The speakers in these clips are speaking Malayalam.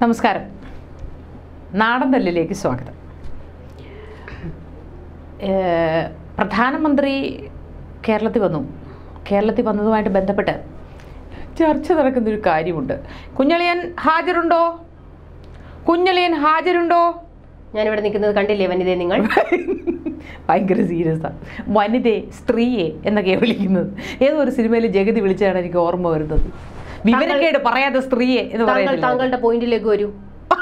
നമസ്കാരം നാടൻ തല്ലിലേക്ക് സ്വാഗതം ഏഹ്, പ്രധാനമന്ത്രി കേരളത്തിൽ വന്നു കേരളത്തിൽ വന്നതുമായിട്ട് ബന്ധപ്പെട്ട് ചർച്ച നടക്കുന്ന ഒരു കാര്യമുണ്ട് കുഞ്ഞളിയൻ ഹാജരുണ്ടോ കുഞ്ഞളിയൻ ഹാജരുണ്ടോ ഞാനിവിടെ നിൽക്കുന്നത് കണ്ടില്ലേ വനിതയെ നിങ്ങൾ ഭയങ്കര സീരിയസാണ് വനിതയെ സ്ത്രീയെ എന്നൊക്കെയാണ് വിളിക്കുന്നത് ഏതോ ഒരു സിനിമയിൽ ജഗതി വിളിച്ചാണ് എനിക്ക് ഓർമ്മ വരുന്നത് വിവരക്കേട് പറയാതെ സ്ത്രീയെ എന്ന് താങ്കൾ പറയുന്നത് താങ്കളുടെ പോയിന്റിലേക്ക് വരൂ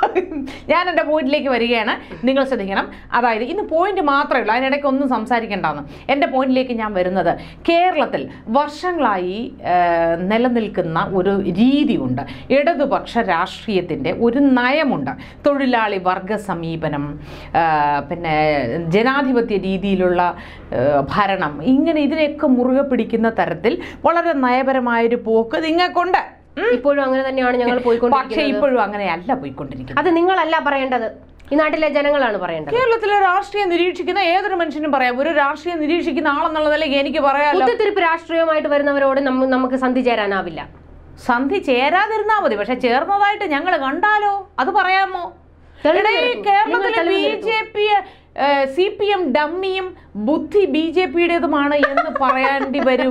ഞാൻ എൻ്റെ പോയിന്റിലേക്ക് വരികയാണ് നിങ്ങൾ ശ്രദ്ധിക്കണം അതായത് ഇന്ന് പോയിന്റ് മാത്രമേ ഉള്ളൂ അതിനിടയ്ക്ക് ഒന്നും സംസാരിക്കേണ്ടെന്ന് എൻ്റെ പോയിന്റിലേക്ക് ഞാൻ വരുന്നത് കേരളത്തിൽ വർഷങ്ങളായി ആ, നിലനിൽക്കുന്ന ഒരു രീതിയുണ്ട് ഇടതുപക്ഷ രാഷ്ട്രീയത്തിൻ്റെ ഒരു നയമുണ്ട് തൊഴിലാളി വർഗ സമീപനം ആ, പിന്നെ ജനാധിപത്യ രീതിയിലുള്ള ആ, ഭരണം ഇങ്ങനെ ഇതിനെയൊക്കെ മുറുകെ പിടിക്കുന്ന തരത്തിൽ വളരെ നയപരമായൊരു പോക്ക് നിങ്ങൾക്കുണ്ട് ഉം. ഇപ്പോഴും അങ്ങനെ തന്നെയാണ് ഞങ്ങൾ പക്ഷേ പോയിക്കൊണ്ടിരിക്കുന്നത് ഇപ്പോഴും അങ്ങനെയല്ല പോയിക്കൊണ്ടിരിക്കുന്നത് അത് നിങ്ങളല്ല പറയേണ്ടത് ഈ നാട്ടിലെ ജനങ്ങളാണ് പറയേണ്ടത് കേരളത്തിലെ രാഷ്ട്രീയം നിരീക്ഷിക്കുന്ന ഏതൊരു മനുഷ്യനും പറയാം ഒരു രാഷ്ട്രീയം നിരീക്ഷിക്കുന്ന ആളെന്നുള്ള നിലയ്ക്ക് എനിക്ക് പറയാമല്ലോ കുത്തിത്തിരിപ്പ് രാഷ്ട്രീയമായിട്ട് വരുന്നവരോട് നമ്മ- നമുക്ക് സന്ധി ചേരാനാവില്ല സന്ധി ചേരാതിരുന്നാ മതി പക്ഷെ ചേർന്നതായിട്ട് ഞങ്ങൾ കണ്ടാലോ അത് പറയാമോ തെളിവ് എടേ, നിരത്തൂ. കേരളത്തിലെ നിങ്ങൾ ബി തെളിവ് നിരത്തൂ. J P C P M ഡമ്മിയും ബുദ്ധി ബി ജെ പിയുടേതുമാണ് എന്ന് പറയേണ്ടി വരും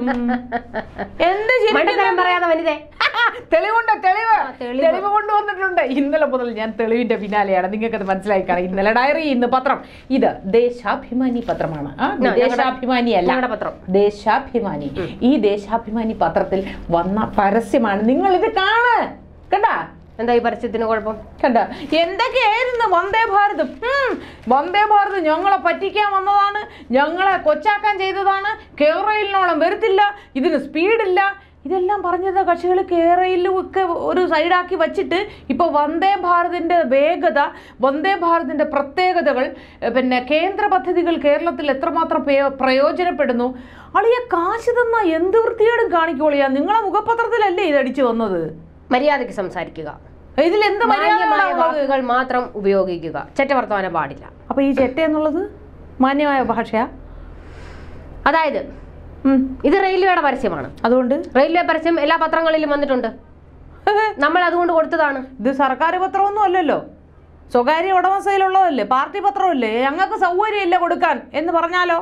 എന്ത് ശരിക്കും മണ്ടത്തരം പറയാതെ വനിതേ തെളിവുണ്ട് തെളിവ് ആ, തെളിവ്. തെളിവ് കൊണ്ടുവന്നിട്ടുണ്ട് ഇന്നലെ മുതൽ ഞാൻ തെളിവിന്റെ പിന്നാലെയാണ് നിങ്ങൾക്ക് അത് മനസ്സിലായി കാണാം ഇന്നലെ ഡയറി ഇന്ന് പത്രം ഇത് ദേശാഭിമാനി പത്രമാണ് ആ, ആ, ഞങ്ങടെ- ദേശാഭിമാനി അല്ല ഞങ്ങടെ പത്രം. ദേശാഭിമാനി ഈ ദേശാഭിമാനി പത്രത്തിൽ വന്ന പരസ്യമാണ് നിങ്ങൾ ഇത് കാണ് കണ്ടാ എന്താ ഈ പരസ്യത്തിന് കുഴപ്പം കണ്ട എന്തൊക്കെയായിരുന്നു വന്ദേ ഭാരത് ഉം, വന്ദേ ഭാരത് ഞങ്ങളെ പറ്റിക്കാൻ വന്നതാണ് ഞങ്ങളെ കൊച്ചാക്കാൻ ചെയ്തതാണ് കേരളയിലിനോളം വരത്തില്ല ഇതിന് സ്പീഡില്ല ഇതെല്ലാം പറഞ്ഞത് കക്ഷികൾ കേരളയിലും ഒക്കെ ഒരു സൈഡാക്കി വച്ചിട്ട് ഇപ്പോൾ വന്ദേ ഭാരതിൻ്റെ വേഗത വന്ദേ ഭാരതിൻ്റെ പ്രത്യേകതകൾ എ, പിന്നെ കേന്ദ്ര പദ്ധതികൾ കേരളത്തിൽ എത്രമാത്രം പ്രയോ- പ്രയോജനപ്പെടുന്നു അളിയ കാശ് തന്ന എന്ത് വൃത്തികേടും കാണിക്കോളിയാ നിങ്ങളെ മുഖപത്രത്തിലല്ലേ ഇത് അടിച്ചു വന്നത് മര്യാദയ്ക്ക് സംസാരിക്കുക ഇതിൽ എന്ത് മാന്യമായ മര്യാദ വാക്കുകൾ മാത്രം ഉപയോഗിക്കുക ചെറ്റവർത്തമാനം പാടില്ല അപ്പൊ ഈ ചെറ്റ എന്നുള്ളത് മാന്യമായ ഭാഷയാ അതായത് ഉം. ഇത് റെയിൽവേയുടെ പരസ്യമാണ് അതുകൊണ്ട് റെയിൽവേ പരസ്യം എല്ലാ പത്രങ്ങളിലും വന്നിട്ടുണ്ട് നമ്മൾ അതുകൊണ്ട് കൊടുത്തതാണ് ഇത് സർക്കാർ പത്രമൊന്നും അല്ലല്ലോ സ്വകാര്യ ഉടമസ്ഥയിലുള്ളതല്ലേ പാർട്ടി പത്രമല്ലേ ഞങ്ങൾക്ക് സൗകര്യമില്ല കൊടുക്കാൻ എന്ന് പറഞ്ഞാലോ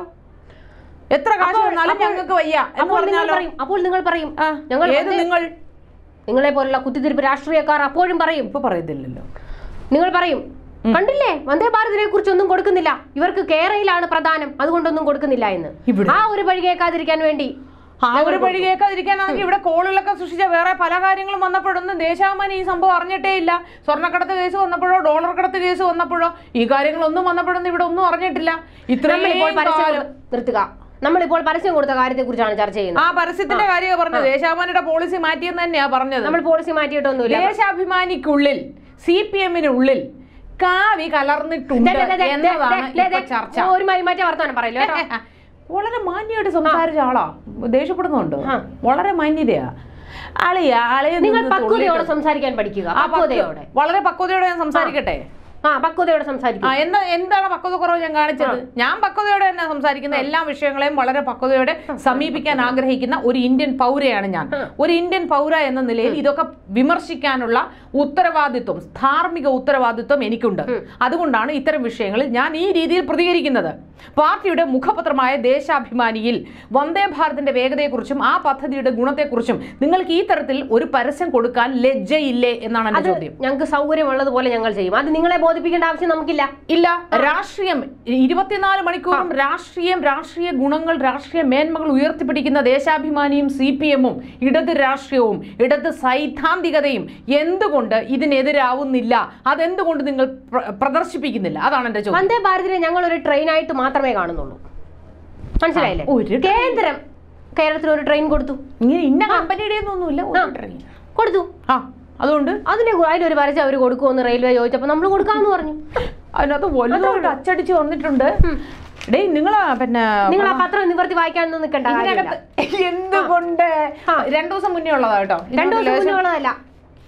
എത്ര കാശ് അപ്പോൾ- വന്നാലും അപ്പോൾ- ഞങ്ങൾക്ക് വയ്യ എന്ന് അപ്പോൾ നിങ്ങൾ പറഞ്ഞാലോ പറയും അപ്പോൾ നിങ്ങൾ പറയും ആ, ഞങ്ങൾ ഏത് വന്ദേ- നിങ്ങൾ നിങ്ങളെ പോലുള്ള കുത്തിത്തിരിപ്പ് രാഷ്ട്രീയക്കാർ അപ്പോഴും പറയും ഇപ്പൊ പറയത്തില്ലല്ലോ നിങ്ങൾ പറയും കണ്ടില്ലേ വന്ദേ ഭാരതിനെ കുറിച്ച് ഒന്നും കൊടുക്കുന്നില്ല ഇവർക്ക് കേരളയിലാണ് പ്രധാനം അതുകൊണ്ടൊന്നും കൊടുക്കുന്നില്ല എന്ന് ഇവിടെ? ആ ഒരു വഴി കേൾക്കാതിരിക്കാൻ വേണ്ടി ആ ഒരു വഴി കേൾക്കാതിരിക്കാനാണെങ്കിൽ ഇവിടെ കോളുകളൊക്കെ സൃഷ്ടിച്ച വേറെ പല കാര്യങ്ങളും വന്നപ്പോഴൊന്നും ദേശാഭിമാനി ഈ സംഭവം അറിഞ്ഞിട്ടേ ഇല്ല സ്വർണ്ണക്കടത്ത് കേസ് വന്നപ്പോഴോ ഡോളർ കടത്ത് കേസ് വന്നപ്പോഴോ ഈ കാര്യങ്ങളൊന്നും വന്നപ്പോഴൊന്നും ഇവിടെ ഒന്നും അറിഞ്ഞിട്ടില്ല നമ്മളിപ്പോൾ ഇത്രയും പരസ്യം കാലം കൊടുത്ത- നിർത്തുക നമ്മളിപ്പോൾ പരസ്യം കൊടുത്ത കാര്യത്തെ കുറിച്ചാണ് ചർച്ച ആ ചെയ്യുന്നത് പരസ്യത്തിന്റെ കാര്യമാണ് പറഞ്ഞത് ദേശാഭിമാനിയുടെ പോളിസി മാറ്റിയെന്ന് തന്നെയാ പറഞ്ഞത് നമ്മൾ പോളിസി മാറ്റിയിട്ടൊന്നുമില്ല ദേശാഭിമാനിക്കുള്ളിൽ സി പി എമ്മിനുള്ളിൽ കാവി കലർന്നിട്ടുണ്ട് ദേ, ദേ, ദേ, ദേ, എന്നതാണ് ദേ, ദേ, ഇപ്പൊ ദേ, ചർച്ച ഒരു മൈമാറ്റ വർത്താനം പറയല്ലോ കേട്ടോ വളരെ മാന്യമായിട്ട് സംസാരിച്ച ആളാ ദേഷ്യപ്പെടുന്നുണ്ടോ ആ. വളരെ മാന്യതയാ ആളിയാ ആളെ നിങ്ങൾ പക്വതയോടെ സംസാരിക്കാൻ പഠിക്കുക പക്വതയോടെ വളരെ പക്വതയോടെ ഞാൻ സംസാരിക്കട്ടെ ആ പക്വതയോടെ സംസാരിക്കുക ആ എന്താ എന്താണ് പക്വത കുറവ് ഞാൻ കാണിച്ചത് ഞാൻ പക്വതയോടെ തന്നെ സംസാരിക്കുന്ന എല്ലാ വിഷയങ്ങളെയും വളരെ പക്വതയോടെ സമീപിക്കാൻ ആഗ്രഹിക്കുന്ന ഒരു ഇന്ത്യൻ പൗരയാണ് ഞാൻ ഒരു ഇന്ത്യൻ പൗര എന്ന നിലയിൽ ഇതൊക്കെ വിമർശിക്കാനുള്ള ഉത്തരവാദിത്വം ധാർമ്മിക ഉത്തരവാദിത്വം എനിക്കുണ്ട് അതുകൊണ്ടാണ് ഇത്തരം വിഷയങ്ങളിൽ ഞാൻ ഈ രീതിയിൽ പ്രതികരിക്കുന്നത് പാർട്ടിയുടെ മുഖപത്രമായ ദേശാഭിമാനിയിൽ വന്ദേ ഭാരതിന്റെ വേഗതയെക്കുറിച്ചും ആ പദ്ധതിയുടെ ഗുണത്തെക്കുറിച്ചും നിങ്ങൾക്ക് ഈ തരത്തിൽ ഒരു പരസ്യം കൊടുക്കാൻ ലജ്ജയില്ലേ എന്നാണ് എന്റെ ചോദ്യം ഞങ്ങൾക്ക് സൗകര്യമുള്ളതുപോലെ ഞങ്ങൾ ചെയ്യും അത് നിങ്ങളെ ബോധിപ്പിക്കേണ്ട ആവശ്യം നമുക്കില്ല ഇല്ല രാഷ്ട്രീയം ഇരുപത്തിനാല് മണിക്കൂറും രാഷ്ട്രീയം രാഷ്ട്രീയ ഗുണങ്ങൾ രാഷ്ട്രീയ മേന്മകൾ ഉയർത്തിപ്പിടിക്കുന്ന ദേശാഭിമാനിയും സി പി എമ്മും ഇടത് രാഷ്ട്രീയവും ഇടത് സൈദ്ധാന്തികതയും എന്തുകൊണ്ട് ഇതിനെതിരാവുന്നില്ല അതെന്തുകൊണ്ട് നിങ്ങൾ പ്ര- പ്രദർശിപ്പിക്കുന്നില്ല അതാണ് എന്റെ ചോദ്യം വന്ദേ ഭാരതിനെ ഞങ്ങൾ ഒരു ട്രെയിനായിട്ട് മാത്രമേ കാണുന്നുള്ളൂ മനസ്സിലായില്ലേ ഒരു train. കേന്ദ്രം കേരളത്തിൽ ഒരു ട്രെയിൻ കൊടുത്തു ഇങ്ങനെ ഇന്ന കമ്പനിയുടെ ഒന്നുമില്ല കൊടുത്തു ആ അതുകൊണ്ട് അതിന് അതിലൊരു പരസ്യം അവർ കൊടുക്കുമെന്ന് റെയിൽവേ ചോദിച്ചപ്പോൾ നമ്മൾ കൊടുക്കാമെന്ന് പറഞ്ഞു അതിനകത്ത് വലുതായിട്ട് അച്ചടിച്ച് വന്നിട്ടുണ്ട് ഡേ നിങ്ങളാ പിന്നെ നിങ്ങൾ ആ പത്രം നിവർത്തി വായിക്കാനൊന്നും നിൽക്കണ്ട കാര്യമില്ല ഇതിനകത്ത് എന്തുകൊണ്ട് രണ്ടു ദിവസം മുന്നേ ഉള്ളതാ കേട്ടോ രണ്ടു ദിവസം മുന്നേ ഉള്ളതല്ല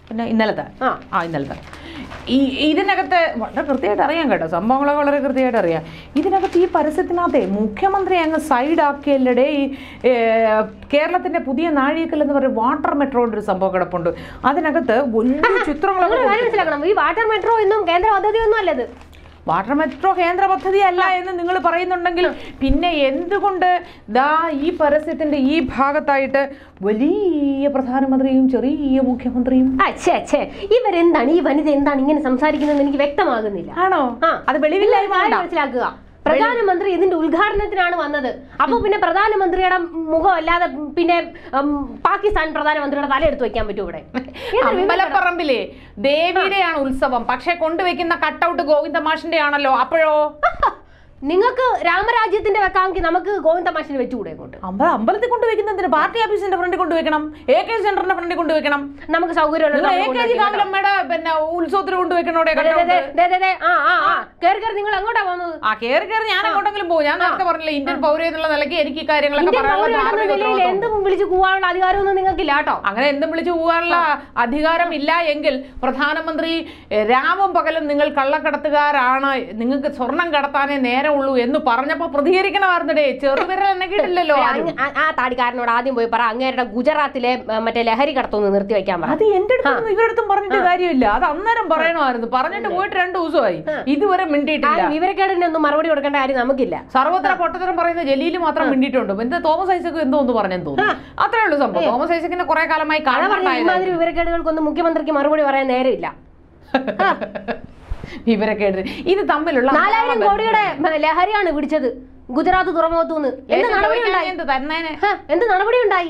പിന്നെ ഇന്നലത്തെ ആ. ആ ഇന്നലത്തെ ഈ ഇതിനകത്ത് വളരെ കൃത്യമായിട്ട് അറിയാം കേട്ടോ സംഭവങ്ങളൊക്കെ വളരെ കൃത്യമായിട്ട് അറിയാം ഇതിനകത്ത് ഈ പരസ്യത്തിനകത്തെ മുഖ്യമന്ത്രി അങ്ങ് സൈഡ് ആക്കിയല്ലടേ ഈ ഏ, കേരളത്തിന്റെ പുതിയ നാഴികക്കൽ എന്ന് പറയുന്ന വാട്ടർ മെട്രോയുടെ ഒരു സംഭവം കിടപ്പുണ്ട് അതിനകത്ത് വലിയ ചിത്രങ്ങളൊക്കെ നിങ്ങൾ കാര്യം മനസ്സിലാക്കണം ഈ വാട്ടർ മെട്രോ എന്നും കേന്ദ്ര പദ്ധതി ഒന്നും അല്ലത് വാട്ടർ മെട്രോ കേന്ദ്ര പദ്ധതി അല്ല എന്ന് നിങ്ങൾ പറയുന്നുണ്ടെങ്കിൽ പിന്നെ എന്തുകൊണ്ട് ദാ ഈ പരസ്യത്തിന്റെ ഈ ഭാഗത്തായിട്ട് വലിയ പ്രധാനമന്ത്രിയും ചെറിയ മുഖ്യമന്ത്രിയും അച്ഛേ അച്ഛേ ഇവരെന്താണ് ഈ വനിത എന്താണ് ഇങ്ങനെ സംസാരിക്കുന്നത് എനിക്ക് വ്യക്തമാകുന്നില്ല ആണോ ആ. അത് വെളിവില്ലായ്മ നിങ്ങൾ കാര്യം കൊണ്ടാ? മനസ്സിലാക്കുക പ്രധാനമന്ത്രി ഇതിന്റെ ഉദ്ഘാടനത്തിനാണ് വന്നത് അപ്പൊ പിന്നെ പ്രധാനമന്ത്രിയുടെ മുഖം അല്ലാതെ പിന്നെ ഉം, പാകിസ്ഥാൻ പ്രധാനമന്ത്രിയുടെ തല എടുത്ത് വെക്കാൻ പറ്റും ഇവിടെ എന്തൊരു വിവരം? അമ്പലപ്പറമ്പിലെ ദേവിയുടെയാണ് ഉത്സവം പക്ഷെ കൊണ്ടുവയ്ക്കുന്ന കട്ടൗട്ട് ഗോവിന്ദ മാഷിന്റെ ആണല്ലോ അപ്പോഴോ നിങ്ങൾക്ക് രാമരാജ്യത്തിന്റെ വെക്കാമെങ്കിൽ നമുക്ക് ഗോവിന്ദ മാഷിന് വെച്ചുകൂടെ ഇങ്ങോട്ട് അമ്പ അമ്പലത്തിൽ കൊണ്ടുവയ്ക്കുന്നതിന് പാർട്ടി ഓഫീസിന്റെ ഫ്രണ്ടിൽ കൊണ്ടുവയ്ക്കണം എ കെ സെന്ററിന്റെ ഫ്രണ്ടിൽ കൊണ്ടുവയ്ക്കണം നമുക്ക് സൗകര്യമുള്ള നിങ്ങൾ എ സ്ഥലത്ത് കെ ജി കൊണ്ടുവയ്ക്കാം. കാവിലമ്മയുടെ പിന്നെ ഉത്സവത്തിന് കൊണ്ടുവയ്ക്കണോടെ ദേ, ദേ, കട്ടൗട്ട് ദേ, ദേ, ദേ, ദേ, ആ ആ ആ കേറി കേറി നിങ്ങൾ എങ്ങോട്ടാ പോകുന്നത് ആ കേറി കേറി ഞാൻ എങ്ങോട്ടെങ്കിലും പോകും ഞാൻ നേരത്തെ പറഞ്ഞില്ല ഇന്ത്യൻ പൗര എന്നുള്ള നിലയ്ക്ക് എനിക്ക് ഈ കാര്യങ്ങളൊക്കെ ഇന്ത്യൻ പറയാനുള്ള പൗരൻ എന്ന ധാർമ്മിക നിലയിൽ ഉത്തരവാദിത്വം എന്തും വിളിച്ച് പോവാനുള്ള അധികാരമൊന്നും നിങ്ങൾക്കില്ല കേട്ടോ അങ്ങനെ എന്തും വിളിച്ചു പോകാനുള്ള അധികാരം ഇല്ല എങ്കിൽ പ്രധാനമന്ത്രി എ, രാവും പകലും നിങ്ങൾ കള്ളക്കടത്തുകാരാണ് നിങ്ങൾക്ക് സ്വർണം കടത്താനേ നേരമുള്ളൂ എന്ന് പറഞ്ഞപ്പോ പ്രതികരിക്കണമായിരുന്നടേ ചെറുവിരൽ എന്നെ കിട്ടില്ലല്ലോ ഏ, ആരും. അങ്ങ് ആ- ആ താടിക്കാരനോട് ആദ്യം പോയി പറ അങ്ങേരുടെ ഗുജറാത്തിലെ ഏ, മറ്റേ ലഹരി കടത്തൊന്ന് നിർത്തി വെക്കാൻ പറ അത് എന്റെ അടുത്തൊന്നും ഇവരടുത്തും പറഞ്ഞിട്ട് കാര്യമില്ല അത് അന്നേരം പറയണമായിരുന്നു പറഞ്ഞിട്ട് പോയിട്ട് രണ്ടു ദിവസമായി ഇതുവരെ മിണ്ടിയിട്ടില്ല ആരും വിവരക്കേടിന് ഒന്നും മറുപടി കൊടുക്കേണ്ട കാര്യം നമുക്കില്ല സർവത്ര പൊട്ടത്തരം പറയുന്ന ജലീല് മാത്രം മിണ്ടിയിട്ടുണ്ട് എന്താ തോമസ് ഐസക്ക് എന്തോ ഒന്ന് പറഞ്ഞെന്ന് തോന്നുന്നു അത്രേ ഉള്ളൂ സംഭവം തോമസ് ഐസക്കിനെ കുറെ കാലമായി അതാ പറഞ്ഞ കാണാണ്ടായത് ഇമാതിരി വിവരക്കേടുകൾക്കൊന്നും മുഖ്യമന്ത്രിക്ക് മറുപടി പറയാൻ നേരമില്ല ഇവരൊക്കെ ഇത് തമ്മിലുള്ള നാലായിരം കോടിയുടെ മ- ലഹരിയാണ് പിടിച്ചത് ഗുജറാത്ത് തുറമുഖത്തുനിന്ന് എന്ത് നടപടി ഉണ്ടായി എന്ത് തന്നേനെ ഹ, എന്ത് നടപടി ഉണ്ടായി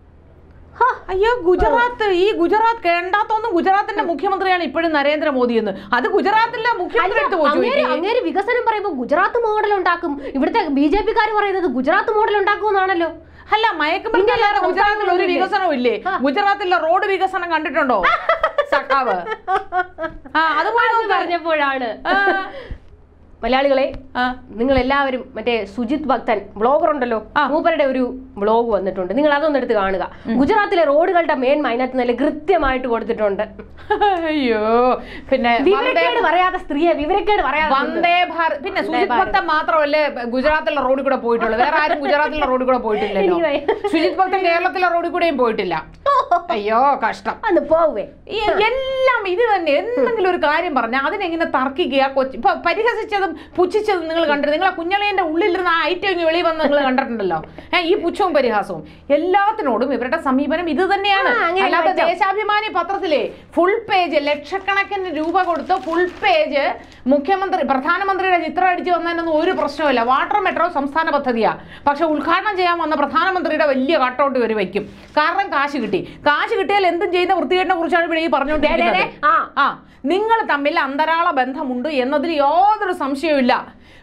ഹ, അയ്യോ ഗുജറാത്ത് ഈ ഗുജറാത്ത് കേണ്ടാത്തൊന്നും ഗുജറാത്തിന്റെ മുഖ്യമന്ത്രിയാണ് ഇപ്പോഴും നരേന്ദ്രമോദി എന്ന് അത് ഗുജറാത്തിലെ മുഖ്യമന്ത്രി അടുത്ത് പോയി അങ്ങേര് ചോദിക്കേ. അങ്ങേര് വികസനം പറയുമ്പോൾ ഗുജറാത്ത് മോഡൽ ഉണ്ടാക്കും ഇവിടുത്തെ ബി ജെ പിക്കാർ പറയുന്നത് ഗുജറാത്ത് മോഡൽ ഉണ്ടാക്കും എന്നാണല്ലോ അല്ല മയക്കുമരുന്നല്ലാതെ ഗുജറാത്തിൽ ഒരു വികസനവും ഇല്ലേ ഗുജറാത്തിലെ റോഡ് വികസനം കണ്ടിട്ടുണ്ടോ സഖാവ് ആ അതുപോലെ അത് നോക്ക്. പറഞ്ഞപ്പോഴാണ് ആ, മലയാളികളെ ആ. നിങ്ങൾ എല്ലാവരും മറ്റേ സുജിത് ഭക്തൻ ബ്ലോഗർ ഉണ്ടല്ലോ മൂപ്പരുടെ ഒരു ബ്ലോഗ് വന്നിട്ടുണ്ട് നിങ്ങൾ അതൊന്ന് എടുത്ത് കാണുക ഗുജറാത്തിലെ റോഡുകളുടെ മേന്മ അതിനകത്ത് നല്ല കൃത്യമായിട്ട് കൊടുത്തിട്ടുണ്ട് അയ്യോ പിന്നെ വന്ദേ വിവരക്കേട് പറയാത്ത സ്ത്രീയെ വിവരക്കേട് പറയാതെ വന്ദേ ഭാരത് പിന്നെ സുജിത് ഭക്തൻ മാത്രമല്ലേ ഗുജറാത്തിലെ റോഡിൽ കൂടെ പോയിട്ടുള്ളൂ വേറെ ആരും ഗുജറാത്തിലെ റോഡിൽ കൂടെ പോയിട്ടില്ലല്ലോ എനിക്ക് വയ്യ. സുജിത് ഭക്തൻ കേരളത്തിലെ റോഡിൽ കൂടെയും പോയിട്ടില്ല അയ്യോ കഷ്ടം അന്ന് പോവേ ഈ എല്ലാം ഇത് തന്നെ എന്തെങ്കിലും ഒരു കാര്യം പറഞ്ഞാൽ അതിനെങ്ങനെ തർക്കിക്കുക കൊച്ചി ഇപ്പൊ പരിഹസിച്ചതും പുച്ഛിച്ചതും നിങ്ങൾ കണ്ടിട്ട് നിങ്ങൾ ആ കുഞ്ഞളിയന്റെ ഉള്ളിലിരുന്ന ആ ഐറ്റം ഇങ്ങ് വെളിയിൽ വന്ന് നിങ്ങൾ കണ്ടിട്ടുണ്ടല്ലോ ഏഹ് ഈ പുച്ഛവും പരിഹാസവും എല്ലാത്തിനോടും ഇവരുടെ സമീപനം ഇത് തന്നെയാണ് ആ, അങ്ങനെ അല്ലാതെ വെച്ചോ. ദേശാഭിമാനി പത്രത്തിലെ ഫുൾ പേജ് ലക്ഷക്കണക്കിന് രൂപ കൊടുത്ത് ഫുൾ പേജ് മുഖ്യമന്ത്രി പ്രധാനമന്ത്രിയുടെ ചിത്രം അടിച്ചു വന്നതിനൊന്നും ഒരു പ്രശ്നമില്ല വാട്ടർ മെട്രോ സംസ്ഥാന പദ്ധതിയാ പക്ഷെ ഉദ്ഘാടനം ചെയ്യാൻ വന്ന പ്രധാനമന്ത്രിയുടെ വലിയ കട്ടൗട്ട് ഇവർ വെക്കും കാരണം കാശ് കിട്ടി കാശ് കിട്ടിയാൽ എന്തും ചെയ്യുന്ന വൃത്തികേടിനെ കുറിച്ചാണ് ഇവിടെ ഈ പറഞ്ഞുകൊണ്ടിരിക്കുന്നത് ആ ആ നിങ്ങൾ തമ്മിൽ അന്തരാള ബന്ധമുണ്ട് എന്നതിൽ യാതൊരു സംശയവുമില്ല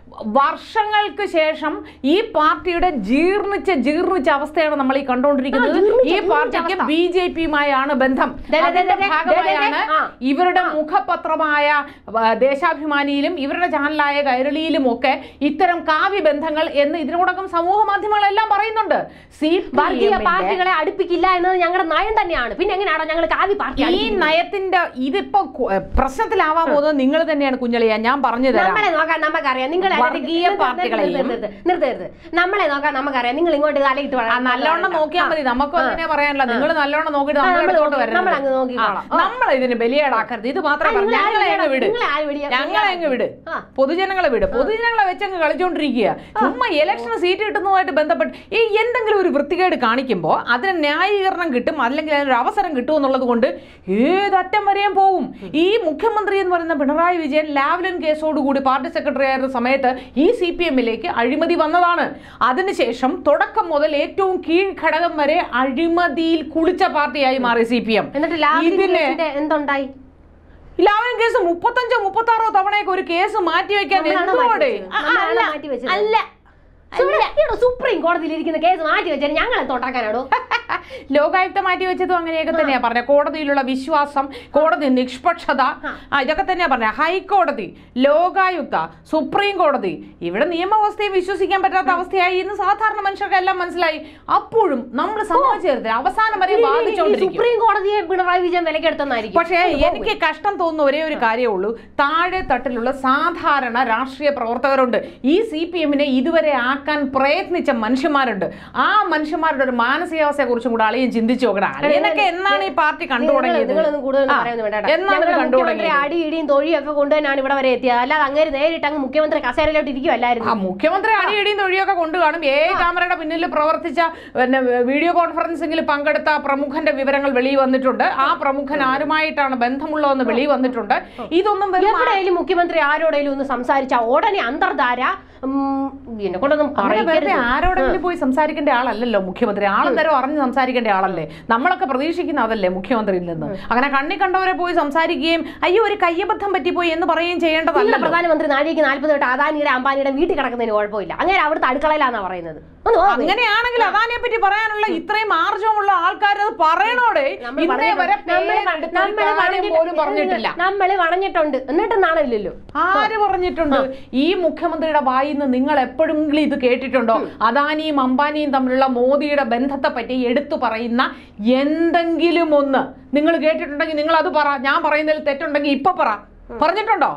വർഷങ്ങൾക്ക് ശേഷം ഈ പാർട്ടിയുടെ ജീർണിച്ച ജീർണിച്ച അവസ്ഥയാണ് നമ്മൾ ഈ കണ്ടുകൊണ്ടിരിക്കുന്നത് ആ, ജീർണിച്ച, ഈ ജീർണിച്ച പാർട്ടിക്ക് അവസ്ഥ. ബി ജെ പിയുമായാണ് ബന്ധം ദേ, ദേ, അതിന്റെ ദേ, ദേ, ഭാഗമായാണ് ദേ, ദേ, ആ. ഇവരുടെ മുഖപത്രമായ ആ, ദേശാഭിമാനിയിലും ഇവരുടെ ചാനലായ കൈരളിയിലും ഒക്കെ ഇത്തരം കാവ്യ ബന്ധങ്ങൾ എന്ന് ഇതിനോടകം സമൂഹ മാധ്യമങ്ങളെല്ലാം പറയുന്നുണ്ട് സി വർഗീയ പാർട്ടികളെ അടുപ്പിക്കില്ല എന്നത് ഞങ്ങളുടെ നയം തന്നെയാണ് പിന്നെ എങ്ങനെയാണോ ഞങ്ങൾ കാവി പാർട്ടി ഈ അടുപ്പിക്കുന്നത്? നയത്തിന്റെ ഇതിപ്പോ കു- പ്രശ്നത്തിലാവാൻ പോകുന്നത് നിങ്ങൾ തന്നെയാണ് കുഞ്ഞളിയ ഞാൻ പറഞ്ഞു തരാം നമ്മളെ നോക്കാൻ നമുക്കറിയാം നിങ്ങൾ വർഗീയ പാർട്ടികളെയും- നിർത്തരുത് നമ്മളെ നോക്കാൻ നമുക്കറിയാം നിങ്ങൾ ഇങ്ങോട്ട് തലയിട്ട് ആ നല്ലോണം നോക്കിയാൽ മതി നമുക്ക് അങ്ങനെ പറയാനല്ല നിങ്ങൾ നല്ലോണം നോക്കിയിട്ട് നമ്മളെ നമ്മൾ അടുത്തോട്ട് നോക്കി- വരണം നമ്മൾ അങ്ങ് നോക്കിക്കോളാം. നമ്മൾ ഇതിന് ബലിയേടാക്കരുത് ഇത് മാത്രം നിങ്ങൾ ആരും ഞങ്ങളെ അങ്ങ് വിട് നിങ്ങൾ ആരും വെളിയെ- ഞങ്ങളെ അങ്ങ് വിട് ആ. പൊതുജനങ്ങളെ വിട് പൊതുജനങ്ങളെ വെച്ച് അങ്ങ് കളിച്ചോണ്ടിരിക്കുക ചുമ്മാ ഇലക്ഷന് സീറ്റ് കിട്ടുന്നതുമായിട്ട് ബന്ധപ്പെട്ട് ഈ എന്തെങ്കിലും ഒരു വൃത്തികേട് കാണിക്കുമ്പോൾ അതിന് ന്യായീകരണം കിട്ടും അല്ലെങ്കിൽ അതിനൊരു അവസരം കിട്ടും എന്നുള്ളത് കൊണ്ട് ഏതറ്റം വരെയും പോവും ഈ മുഖ്യമന്ത്രി എന്ന് പറയുന്ന പിണറായി വിജയൻ ലാവ്ലിൻ കേസോടുകൂടി പാർട്ടി സെക്രട്ടറി ആയിരുന്ന സമയത്ത് ഈ സി പി എമ്മിലേക്ക് അഴിമതി വന്നതാണ് അതിനുശേഷം തുടക്കം മുതൽ ഏറ്റവും കീഴ്ഘടകം വരെ അഴിമതിയിൽ കുളിച്ച പാർട്ടിയായി മാറി സി പി എം എന്നിട്ട് ലാവ്ലിൻ ഇതിന് കേസിന്റെ എന്തുണ്ടായി ലാവൻ കേസ് മുപ്പത്തഞ്ചോ മുപ്പത്താറോ തവണയൊക്കെ ഒരു കേസ് മാറ്റി വെക്കാൻ നമ്മളാണോ എന്തുകൊണ്ട് മാറ്റി വെച്ചത്? നമ്മളാണോ മാറ്റി വെച്ചത്? അല്ല സുപ്രീം കോടതിയിൽ ഇരിക്കുന്ന കേസ് മാറ്റി വെച്ചാൽ ഞങ്ങൾ എന്തൊണ്ടാക്കാനാടോ ലോകായുക്ത മാറ്റി വെച്ചതും അങ്ങനെയൊക്കെ തന്നെയാ പറഞ്ഞ കോടതിയിലുള്ള വിശ്വാസം കോടതി നിഷ്പക്ഷത ആ ഇതൊക്കെ തന്നെയാ പറഞ്ഞ ഹൈക്കോടതി ലോകായുക്ത സുപ്രീം കോടതി ഇവിടെ നിയമവ്യവസ്ഥയെ വിശ്വസിക്കാൻ പറ്റാത്ത അവസ്ഥയായി ഇന്ന് സാധാരണ മനുഷ്യർക്കെല്ലാം മനസ്സിലായി അപ്പോഴും നമ്മൾ സമ്മതിച്ചേർത്ത് അവസാനം വരെ ഈ ബാധിച്ചുകൊണ്ടിരിക്കും സുപ്രീം കോടതിയെ പിണറായി വിജയൻ വിലക്കെടുത്തെന്നായിരിക്കും പക്ഷേ എനിക്ക് കഷ്ടം തോന്നുന്ന ഒരേ ഒരു കാര്യമേ ഉള്ളൂ താഴെ തട്ടിലുള്ള സാധാരണ രാഷ്ട്രീയ പ്രവർത്തകരുണ്ട് ഈ സി പി എമ്മിനെ ഇതുവരെ ആക്കാൻ പ്രയത്നിച്ച മനുഷ്യന്മാരുണ്ട് ആ മനുഷ്യന്മാരുടെ ഒരു മാനസികാവസ്ഥയെ കുറിച്ചും കൂടെ അളിയൻ ചിന്തിച്ചു നോക്കണം അളിയനൊക്കെ എന്നാണ് ഈ പാർട്ടി കണ്ടു തുടങ്ങിയത് നിങ്ങളൊന്നും കൂടുതൽ ആ, പറയുന്നു വേണ്ട എന്നാണ് ഞങ്ങളുടെ കണ്ടു മുഖ്യമന്ത്രി തുടങ്ങിയത് അടി ഇടിയും തൊഴിയും ഒക്കെ കൊണ്ടുതന്നെയാണ് ഇവിടെ വരെ എത്തിയത് അല്ലാതെ അങ്ങേര് നേരിട്ട് അങ്ങ് മുഖ്യമന്ത്രി കസേരയിലോട്ട് ആ ഇരിക്കുമല്ലായിരുന്നു മുഖ്യമന്ത്രി അടിയടിയും തൊഴിയൊക്കെ കൊണ്ടു കാണും ഏ ക്യാമറയുടെ പിന്നിൽ പ്രവർത്തിച്ച പിന്നെ വീഡിയോ കോൺഫറൻസിംഗിൽ പങ്കെടുത്ത പ്രമുഖന്റെ വിവരങ്ങൾ വെളിയിൽ വന്നിട്ടുണ്ട് ആ പ്രമുഖൻ ആരുമായിട്ടാണ് ബന്ധമുള്ളതെന്ന് വെളിയിൽ വന്നിട്ടുണ്ട് ഇതൊന്നും വെറും എവിടെയെങ്കിലും മുഖ്യമന്ത്രി ആരോടെങ്കിലും ഒന്ന് സംസാരിച്ച ഉടനെ അന്തർധാര ഉം, എന്നെ കൊണ്ടൊന്നും അങ്ങനെ വെറുതെ പറയരുത് ആരോടെങ്കിലും പോയി സംസാരിക്കേണ്ട ആളല്ലല്ലോ മുഖ്യമന്ത്രി ആളെന്തരം അറിഞ്ഞ് സംസാരിക്കേണ്ട ആളല്ലേ നമ്മളൊക്കെ പ്രതീക്ഷിക്കുന്ന അതല്ലേ മുഖ്യമന്ത്രിയിൽ നിന്ന് അങ്ങനെ കണ്ണി കണ്ടവരെ പോയി സംസാരിക്കുകയും അയ്യോ ഒരു കയ്യബദ്ധം പറ്റിപ്പോയി എന്ന് പറയുകയും നിങ്ങളുടെ ചെയ്യേണ്ടതല്ലോ പ്രധാനമന്ത്രി നാഴിക്ക് നാല്പത് തൊട്ട് അദാനിയുടെ അംബാനിയുടെ വീട്ടിൽ കിടക്കുന്നതിന് കുഴപ്പമില്ല അങ്ങനെ അവിടുത്തെ അടുക്കളയിലാന്നാ പറയുന്നത് ഒന്ന് പോ. അങ്ങനെയാണെങ്കിൽ അദാനിയെ പറ്റി പറയാനുള്ള ഇത്രയും ആർജവമുള്ള ആൾക്കാർ അത് പറയണോടെ നമ്മൾ ഇന്നേ വരെ നമ്മള് പേരെടുത്ത് ഒരു നമ്മള് കാര്യം പോലും പറഞ്ഞിട്ടില്ല നമ്മള് വണഞ്ഞിട്ടുണ്ട് എന്നിട്ടും നാണമില്ലല്ലോ ആര് പറഞ്ഞിട്ടുണ്ട് ഈ മുഖ്യമന്ത്രിയുടെ വായിൽ നിന്ന് നിങ്ങൾ എപ്പോഴെങ്കിലും ഇത് കേട്ടിട്ടുണ്ടോ അദാനിയും അംബാനിയും തമ്മിലുള്ള മോദിയുടെ ബന്ധത്തെ പറ്റി എടുത്തു പറയുന്ന എന്തെങ്കിലും ഒന്ന് നിങ്ങൾ കേട്ടിട്ടുണ്ടെങ്കിൽ നിങ്ങൾ അത് പറ ഞാൻ പറയുന്നതിൽ തെറ്റുണ്ടെങ്കിൽ ഇപ്പൊ പറ പറഞ്ഞിട്ടുണ്ടോ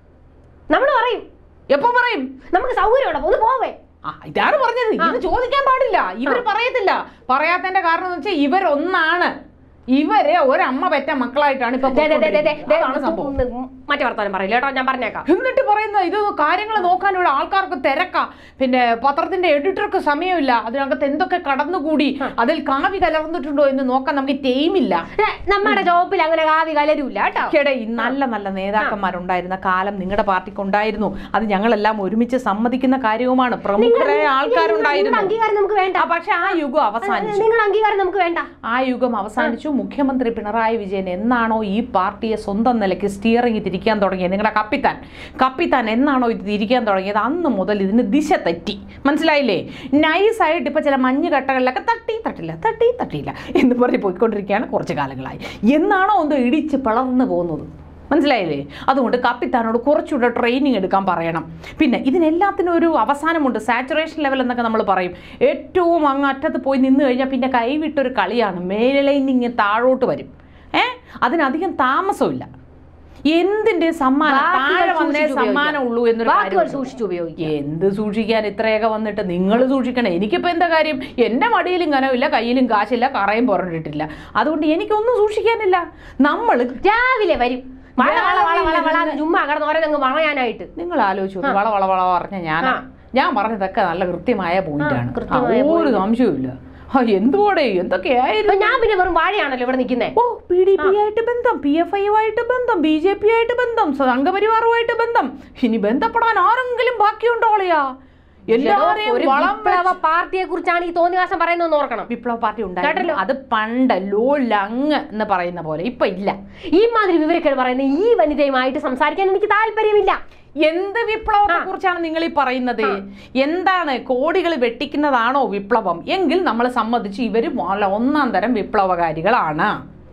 നമ്മൾ പറയും എപ്പോ പറയും നമുക്ക് സൗകര്യമുള്ള ഒന്ന് പോവേ ആ, ഇതാണ് പറഞ്ഞത് ഇത് ചോദിക്കാൻ പാടില്ല ഇവർ പറയത്തില്ല പറയാത്തതിന്റെ കാരണം എന്ന് വെച്ചാൽ ഇവരൊന്നാണ് ഇവര് ഒരമ്മ പെറ്റ മക്കളായിട്ടാണ് ഇപ്പൊ ദേ, ദേ, ദേ, ദേ, ദേ, ദേ, അതാണ് സംഭവം ഉം, മറ്റേ വർത്താനം പറയില്ല കേട്ടോ ഞാൻ പറഞ്ഞേക്കാം എന്നിട്ട് പറയുന്നത് ഇത് കാര്യങ്ങൾ നോക്കാൻ ഇവിടെ ആൾക്കാർക്ക് തിരക്കാ പിന്നെ പത്രത്തിന്റെ എഡിറ്റർക്ക് സമയമില്ല അതിനകത്ത് എന്തൊക്കെ കടന്നുകൂടി അതിൽ കാവി കലർന്നിട്ടുണ്ടോ എന്ന് നോക്കാൻ നമുക്ക് ടൈമില്ല ഏ, നമ്മുടെ ജോബിൽ അങ്ങനെ കാവി കലരൂല്ല കേട്ടോ ചേട്ടാ ഈ നല്ല നല്ല നേതാക്കന്മാരുണ്ടായിരുന്ന കാലം നിങ്ങളുടെ പാർട്ടിക്ക് ഉണ്ടായിരുന്നു അത് ഞങ്ങളെല്ലാം ഒരുമിച്ച് സമ്മതിക്കുന്ന കാര്യവുമാണ് പ്രമുഖരായ ആൾക്കാരുണ്ടായിരുന്നു നിങ്ങളുടെ അംഗീകാരം നമുക്ക് വേണ്ട ആ, പക്ഷെ ആ യുഗം അവസാനിച്ചു നിങ്ങളുടെ അംഗീകാരം നമുക്ക് വേണ്ട ആ യുഗം അവസാനിച്ചു മുഖ്യമന്ത്രി പിണറായി വിജയൻ എന്നാണോ ഈ പാർട്ടിയെ സ്വന്തം നിലയ്ക്ക് സ്റ്റിയറിംഗ് തിരിക്കാൻ തുടങ്ങിയത് നിങ്ങളുടെ കപ്പിത്താൻ കപ്പിത്താൻ എന്നാണോ ഇത് തിരിക്കാൻ തുടങ്ങിയത് അന്ന് മുതൽ ഇതിന് ദിശ തെറ്റി മനസ്സിലായില്ലേ നൈസായിട്ട് ഇപ്പൊ ചില മഞ്ഞ് കട്ടകളിലൊക്കെ തട്ടി തട്ടില്ല തട്ടി തട്ടിയില്ല എന്ന് പറഞ്ഞ് പോയിക്കൊണ്ടിരിക്കുകയാണ് കുറച്ച് കാലങ്ങളായി എന്നാണോ ഒന്ന് ഇടിച്ച് പിളർന്നു പോകുന്നത് മനസ്സിലായില്ലേ അതുകൊണ്ട് കപ്പിത്താനോട് കുറച്ചുകൂടെ ട്രെയിനിങ് എടുക്കാൻ പറയണം പിന്നെ ഇതിനെല്ലാത്തിനും ഒരു അവസാനമുണ്ട് സാച്ചുറേഷൻ ലെവൽ എന്നൊക്കെ നമ്മൾ പറയും ഏറ്റവും അങ്ങ് അറ്റത്ത് പോയി നിന്ന് കഴിഞ്ഞാൽ പിന്നെ കൈവിട്ടൊരു കളിയാണ് മേലൈനിങ് താഴോട്ട് വരും ഏ അതിനധികം താമസമില്ല എന്തിന്റെ സമ്മാനം വാക്കുകൾ താഴെ വന്നേ സൂക്ഷിച്ച് സമ്മാനം ഉള്ളൂ എന്നൊരു വാക്കുകൾ കാര്യമുണ്ട്. സൂക്ഷിച്ചു ഉപയോഗിക്കുക എന്ത് സൂക്ഷിക്കാൻ ഇത്രയൊക്കെ വന്നിട്ട് നിങ്ങൾ സൂക്ഷിക്കണം എനിക്കിപ്പോൾ എന്താ കാര്യം എൻ്റെ മടിയിലും കനവില്ല കയ്യിലും കാശില്ല കറയും പുറണ്ടിട്ടില്ല അതുകൊണ്ട് എനിക്കൊന്നും സൂക്ഷിക്കാനില്ല നമ്മൾ രാവിലെ വരും വള വള വള വള വള എന്ന് ചുമ്മാ കിടന്ന് ഓരോന്നങ്ങ് വളയാനായിട്ട് നിങ്ങൾ ആലോചിച്ചു നോക്ക്, വള വള വള പറഞ്ഞ ഞാൻ ആ. ഞാൻ പറഞ്ഞതൊക്കെ നല്ല കൃത്യമായ പോയിന്റാണ് കൃത്യമായ ഒരു സംശയവുമില്ല ആ എന്തുകൂടെ എന്തൊക്കെയായിരുന്നു അപ്പൊ ഞാൻ പിന്നെ വെറും വാഴയാണല്ലോ ഇവിടെ നിൽക്കുന്നേ ഓ പി ഡി പി ആയിട്ട് ബന്ധം പി എഫ് ഐയുമായിട്ട് ബന്ധം ബി ജെ പി ആയിട്ട് ബന്ധം സംഘപരിവാറുമായിട്ട് ബന്ധം ഇനി ബന്ധപ്പെടാൻ ആരെങ്കിലും ബാക്കിയുണ്ടോളയാ എല്ലാവരെയും ഒരു വളം വിപ്ലവ പാർട്ടിയെ കുറിച്ചാണ് ഈ തോന്നിവാസം പറയുന്നത് ഓർക്കണം വിപ്ലവ പാർട്ടി കേട്ടല്ലോ. ഉണ്ടായിരുന്നു അത് പണ്ട് ലോ ലങ് എന്ന് പറയുന്ന പോലെ ഇപ്പൊ ഇല്ല ഈ മാതിരി വിവരക്കേട് പറയുന്ന ഈ വനിതയുമായിട്ട് സംസാരിക്കാൻ എനിക്ക് താല്പര്യമില്ല എന്ത് വിപ്ലവത്തെ കുറിച്ചാണ് നിങ്ങൾ ഈ പറയുന്നത് എന്താണ് കോടികൾ വെട്ടിക്കുന്നതാണോ വിപ്ലവം എങ്കിൽ നമ്മൾ സമ്മതിച്ച് ഇവർ വളരെ ഒന്നാം തരം വിപ്ലവകാരികളാണ്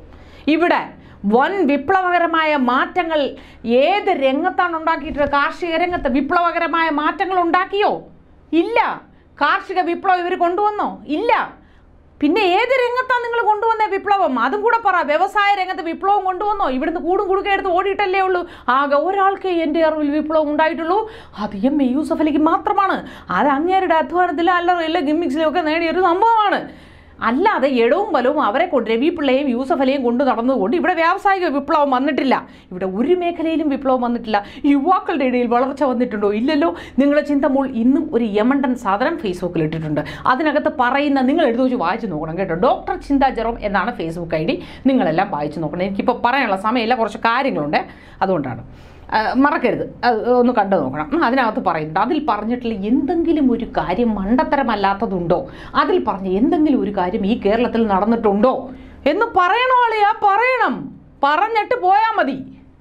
ഇവിടെ വൻ വിപ്ലവകരമായ മാറ്റങ്ങൾ ഏത് രംഗത്താണ് ഉണ്ടാക്കിയിട്ടുള്ളത് കാർഷിക രംഗത്ത് വിപ്ലവകരമായ മാറ്റങ്ങൾ ഉണ്ടാക്കിയോ ഇല്ല കാർഷിക വിപ്ലവം ഇവർ കൊണ്ടുവന്നോ ഇല്ല പിന്നെ ഏത് രംഗത്താണ് നിങ്ങൾ കൊണ്ടുവന്ന വിപ്ലവം അതും കൂടെ പറ വ്യവസായ രംഗത്ത് വിപ്ലവം കൊണ്ടുവന്നോ ഇവിടുന്ന് കൂടും കുടുക്കെ എടുത്ത് ഓടിയിട്ടല്ലേ ഉള്ളൂ ആകെ ഒരാൾക്ക് എൻ്റെ അറിവിൽ വിപ്ലവം ഉണ്ടായിട്ടുള്ളൂ അത് എം എ യൂസഫ് അലിക്ക് മാത്രമാണ് അത് അങ്ങേരുടെ അധ്വാനത്തിലും അല്ലറയില്ല ഗിമ്മിക്സിലും ഒക്കെ നേടിയൊരു സംഭവമാണ് അല്ലാതെ എടവും ബലവും അവരെ കൊണ്ട് രവി പിള്ളയും യൂസഫ് അലിയും കൊണ്ട് നടന്നുകൊണ്ട് ഇവിടെ വ്യാവസായിക വിപ്ലവം വന്നിട്ടില്ല ഇവിടെ ഒരു മേഖലയിലും വിപ്ലവം വന്നിട്ടില്ല യുവാക്കളുടെ ഇടയിൽ വളർച്ച വന്നിട്ടുണ്ടോ ഇല്ലല്ലോ നിങ്ങളുടെ ചിന്തമോൾ ഇന്നും ഒരു യമണ്ടൻ സാധനം ഫേസ്ബുക്കിൽ ഇട്ടിട്ടുണ്ട് അതിനകത്ത് പറയുന്ന നിങ്ങൾ എടുത്തു വെച്ച് വായിച്ചു നോക്കണം കേട്ടോ ഡോക്ടർ ചിന്താ ജെറോം എന്നാണ് ഫേസ്ബുക്ക് ഐ ഡി നിങ്ങളെല്ലാം വായിച്ചു നോക്കണം എനിക്കിപ്പോൾ പറയാനുള്ള സമയമില്ല കുറച്ച് കാര്യങ്ങളുണ്ട് അതുകൊണ്ടാണ് ആ, മറക്കരുത് അത് ഒന്ന് കണ്ടു നോക്കണം ഉം, അതിനകത്ത് പറയുന്നുണ്ട് അതിൽ പറഞ്ഞിട്ടുള്ള എന്തെങ്കിലും ഒരു കാര്യം മണ്ടത്തരമല്ലാത്തതുണ്ടോ അതിൽ പറഞ്ഞ എന്തെങ്കിലും ഒരു കാര്യം ഈ കേരളത്തിൽ നടന്നിട്ടുണ്ടോ എന്ന് പറയണോ ആളെയാ പറയണം പറഞ്ഞിട്ട് പോയാൽ മതി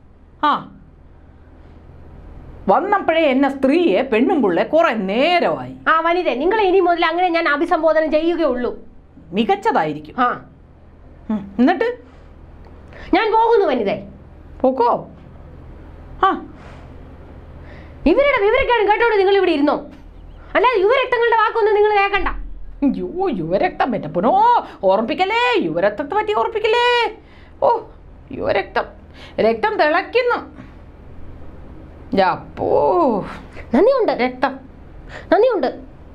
ആ വന്നപ്പോഴേ എന്നെ സ്ത്രീയെ പെണ്ണും പിള്ളെ കുറെ നേരമായി ആ വനിത നിങ്ങൾ ഇനി മുതൽ അങ്ങനെ ഞാൻ അഭിസംബോധന ചെയ്യുകയുള്ളൂ മികച്ചതായിരിക്കും ആ ഉം. എന്നിട്ട് ഞാൻ പോകുന്നു വനിതേ പോക്കോ ആ ഇവരുടെ വിവരക്കേട് കേട്ടോട് നിങ്ങൾ ഇവിടെ ഇരുന്നോ അല്ലാതെ യുവരക്തങ്ങളുടെ വാക്കൊന്നും നിങ്ങൾ കേൾക്കണ്ട അയ്യോ യുവരക്തം പറ്റ പുനോ ഓർമ്മിപ്പിക്കലേ യുവരക്തത്തെ പറ്റി ഓർമ്മിപ്പിക്കലേ ഓ യുവരക്തം രക്തം തിളയ്ക്കുന്നു അപ്പോ നന്ദിയുണ്ട് രക്തം നന്ദിയുണ്ട്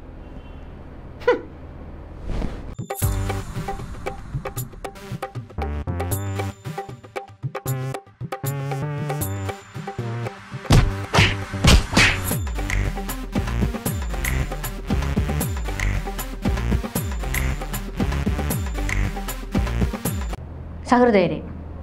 സഹൃദയരെ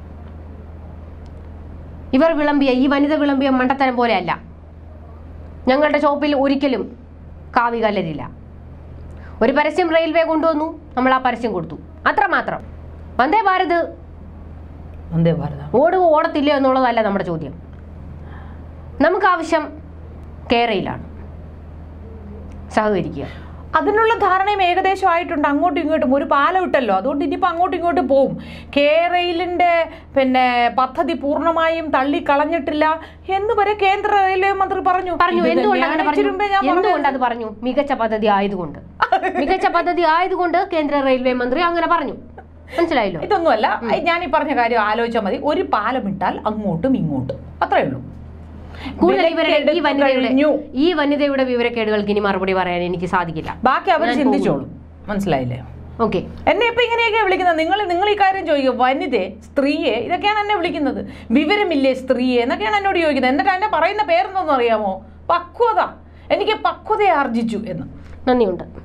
ഇവർ വിളമ്പിയ ഈ വനിത വിളമ്പിയ മണ്ടത്തരം പോലെയല്ല ഞങ്ങളുടെ ഷോപ്പിൽ ഒരിക്കലും കാവി കലരില്ല ഒരു പരസ്യം റെയിൽവേ കൊണ്ടുവന്നു നമ്മൾ ആ പരസ്യം കൊടുത്തു അത്രമാത്രം വന്ദേ ഭാരത് വന്ദേ ഭാരത ഓടുക ഓടത്തില്ല എന്നുള്ളതല്ല നമ്മുടെ ചോദ്യം നമുക്ക് ആവശ്യം കേരളയിലാണ് സഹകരിക്കുക അതിനുള്ള ധാരണയും ഏകദേശം ആയിട്ടുണ്ട് അങ്ങോട്ടും ഇങ്ങോട്ടും ഒരു പാലം ഇട്ടല്ലോ അതുകൊണ്ട് ഇനിയിപ്പോൾ അങ്ങോട്ടും ഇങ്ങോട്ടും പോവും കേരളിൻ്റെ പിന്നെ പദ്ധതി പൂർണ്ണമായും തള്ളിക്കളഞ്ഞിട്ടില്ല എന്ന് വരെ കേന്ദ്ര റെയിൽവേ മന്ത്രി പറഞ്ഞു പറഞ്ഞു ഇത് എന്തുകൊണ്ട് തന്നെയാണ് അങ്ങനെ ഇച്ചിരി പറഞ്ഞു മുമ്പേ ഞാൻ പറഞ്ഞത്. എന്തുകൊണ്ട് അത് പറഞ്ഞു മികച്ച പദ്ധതി ആയതുകൊണ്ട് മികച്ച പദ്ധതി ആയതുകൊണ്ട് കേന്ദ്ര റെയിൽവേ മന്ത്രി അങ്ങനെ പറഞ്ഞു മനസ്സിലായല്ലോ ഇതൊന്നുമല്ല ഞാൻ ഈ പറഞ്ഞ കാര്യം ആലോചിച്ചാൽ മതി ഒരു പാലം ഇട്ടാൽ അങ്ങോട്ടും ഇങ്ങോട്ടും അത്രേ ഉള്ളൂ കൂടുതൽ ഇവരുടെ ഈ വിലക്കെടുത്ത് വനിതയുടെ കഴിഞ്ഞു. ഈ വനിതയുടെ വിവരക്കേടുകൾക്ക് ഇനി മറുപടി പറയാൻ എനിക്ക് സാധിക്കില്ല ബാക്കി അവർ ഞാൻ ചിന്തിച്ചോളും മനസ്സിലായില്ലേ ഓക്കെ എന്നെ ഇപ്പൊ ഇങ്ങനെയൊക്കെ വിളിക്കുന്നത് നിങ്ങൾ നിങ്ങൾ ഈ കാര്യം ചോദിക്കുക വനിതയെ സ്ത്രീയെ ഇതൊക്കെയാണ് എന്നെ വിളിക്കുന്നത് വിവരമില്ലേ സ്ത്രീയെ എന്നൊക്കെയാണ് എന്നോട് ചോദിക്കുന്നത് എന്നിട്ട് എന്നെ പറയുന്ന പേരെന്തോന്ന് അറിയാമോ പക്വത എനിക്ക് പക്വതയെ ആർജിച്ചു എന്ന് നന്ദിയുണ്ട്